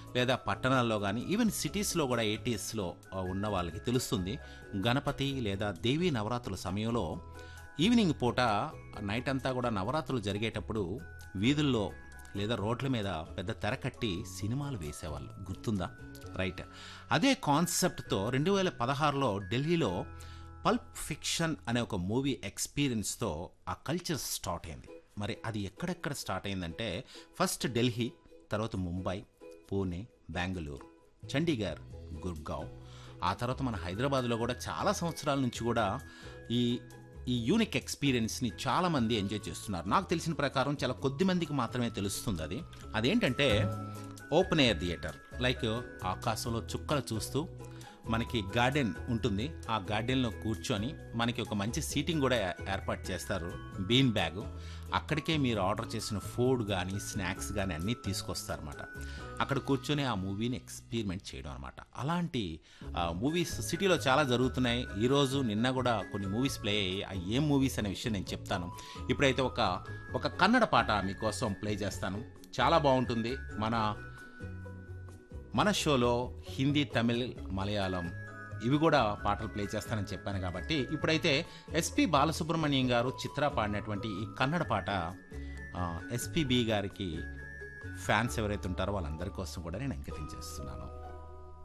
లేదా పట్టణాల్లో కానీ ఈవెన్ సిటీస్లో కూడా ఎయిటీస్లో ఉన్న వాళ్ళకి తెలుస్తుంది గణపతి లేదా దేవీ నవరాత్రుల సమయంలో ఈవినింగ్ పూట నైట్ అంతా కూడా నవరాత్రులు జరిగేటప్పుడు వీధుల్లో లేదా రోడ్ల మీద పెద్ద తెర కట్టి సినిమాలు వేసేవాళ్ళు గుర్తుందా రైట్ అదే కాన్సెప్ట్తో రెండు వేల పదహారులో ఢిల్లీలో పల్ప్ ఫిక్షన్ అనే ఒక మూవీ ఎక్స్పీరియన్స్తో ఆ కల్చర్ స్టార్ట్ అయింది మరి అది ఎక్కడెక్కడ స్టార్ట్ అయిందంటే ఫస్ట్ ఢిల్లీ తర్వాత ముంబై పూణే బెంగళూరు చండీగఢ్ గుర్గావ్ ఆ తర్వాత మన హైదరాబాద్లో కూడా చాలా సంవత్సరాల నుంచి కూడా ఈ ఈ యూనిక్ ఎక్స్పీరియన్స్ని చాలామంది ఎంజాయ్ చేస్తున్నారు నాకు తెలిసిన ప్రకారం చాలా కొద్ది మందికి మాత్రమే తెలుస్తుంది అది అదేంటంటే ఓపెన్ ఎయిర్ థియేటర్ లైక్ ఆకాశంలో చుక్కలు చూస్తూ మనకి గార్డెన్ ఉంటుంది ఆ గార్డెన్లో కూర్చొని మనకి ఒక మంచి సీటింగ్ కూడా ఏ- ఏర్పాటు చేస్తారు బీన్ బ్యాగ్ అక్కడికే మీరు ఆర్డర్ చేసిన ఫుడ్ కానీ స్నాక్స్ కానీ అన్నీ తీసుకొస్తారన్నమాట అక్కడ కూర్చొని ఆ మూవీని ఎక్స్పీరిమెంట్ చేయడం అనమాట అలాంటి మూవీస్ సిటీలో చాలా జరుగుతున్నాయి ఈరోజు నిన్న కూడా కొన్ని మూవీస్ ప్లే అయ్యాయి ఆ ఏం మూవీస్ అనే విషయం నేను చెప్తాను ఇప్పుడైతే ఒక ఒక కన్నడ పాట మీకోసం ప్లే చేస్తాను చాలా బాగుంటుంది మన మన షోలో హిందీ తమిళ్ మలయాళం ఇవి కూడా పాటలు ప్లే చేస్తానని చెప్పాను కాబట్టి ఇప్పుడైతే ఎస్పి బాలసుబ్రహ్మణ్యం గారు చిత్ర పాడినటువంటి ఈ కన్నడ పాట ఎస్పిబి గారికి ఫ్యాన్స్ ఎవరైతే ఉంటారో వాళ్ళందరి కోసం కూడా నేను అంకితం చేస్తున్నాను